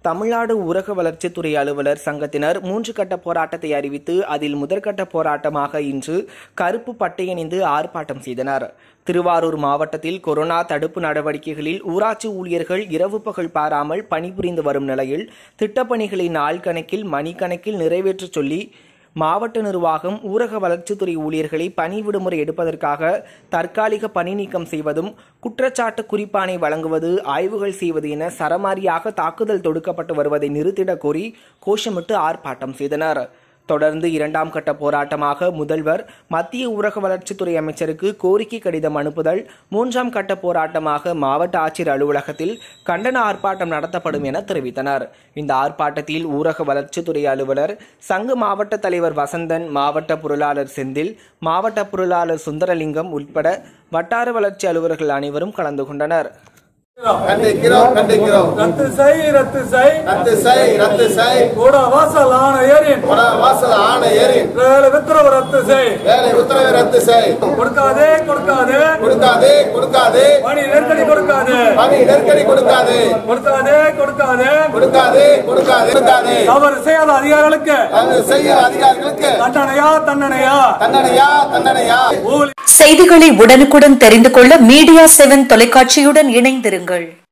தமிழ்நாடு ஊரக வளர்ச்சித்துறை அலுவலர் சங்கத்தினர் மூன்று கட்ட போராட்டத்தை அறிவித்து அதில் முதற்கட்ட போராட்டமாக இன்று கருப்பு பட்டையணிந்து ஆர்ப்பாட்டம் செய்தனர் திருவாரூர் மாவட்டத்தில் கொரோனா தடுப்பு நடவடிக்கைகளில் ஊராட்சி ஊழியர்கள் இரவு பகல் பாராமல் பணிபுரிந்து வரும் நிலையில் திட்டப்பணிகளை நாள் கணக்கில் மணிக்கணக்கில் நிறைவேற்றச் சொல்லி மாவட்ட நிர்வாகம் ஊரக வளர்ச்சித்துறை ஊழியர்களை பணி விடுமுறை எடுப்பதற்காக தற்காலிக பணி நீக்கம் செய்வதும் குற்றச்சாட்டு குறிப்பானை வழங்குவது ஆய்வுகள் செய்வது என சரமாரியாக தாக்குதல் தொடுக்கப்பட்டு வருவதை நிறுத்திடக் கோரி கோஷமிட்டு ஆர்ப்பாட்டம் செய்தனர் தொடர்ந்து இரண்டாம் கட்ட போராட்டமாக முதல்வர் மத்திய ஊரக வளர்ச்சித்துறை அமைச்சருக்கு கோரிக்கை கடிதம் அனுப்புதல் மூன்றாம் கட்ட போராட்டமாக மாவட்ட ஆட்சியர் அலுவலகத்தில் கண்டன ஆர்ப்பாட்டம் நடத்தப்படும் என தெரிவித்தனர் இந்த ஆர்ப்பாட்டத்தில் ஊரக வளர்ச்சித்துறை அலுவலர் சங்க மாவட்ட தலைவர் வசந்தன் மாவட்ட பொருளாளர் செந்தில் மாவட்ட பொருளாளர் சுந்தரலிங்கம் உட்பட வட்டார வளர்ச்சி அலுவலர்கள் அனைவரும் கலந்து கொண்டனர் கண்டிக்கிறோம் கண்டிக்கிறோம் ரத்து செய் ரத்து செய் ரத்து செய் ரத்து செய் கூட வாசல் ஆணையரின் கொட வாசல் ஆணையரின் வேலை உத்தரவு ரத்து செய் வேலை உத்தரவை ரத்து செய் கொடுக்காதே கொடுக்காதே கொடுக்காதே கொடுக்காதே பணி நெருக்கடி கொடுக்காதே பணி நெருக்கடி கொடுக்காதே கொடுக்காதே கொடுக்காதே கொடுக்காதே கொடுக்காதே கொடுக்காதே தவறு செய்யாத அதிகாரிகளுக்கு அது செய்ய அதிகாரிகளுக்கு தண்டனையா தண்டனையா தண்டனையா தண்டனையா ஊழி செய்திகளை உடனுக்குடன் தெரிந்து கொள்ள மீடியா செவன் தொலைக்காட்சியுடன் இணைந்திருங்கள்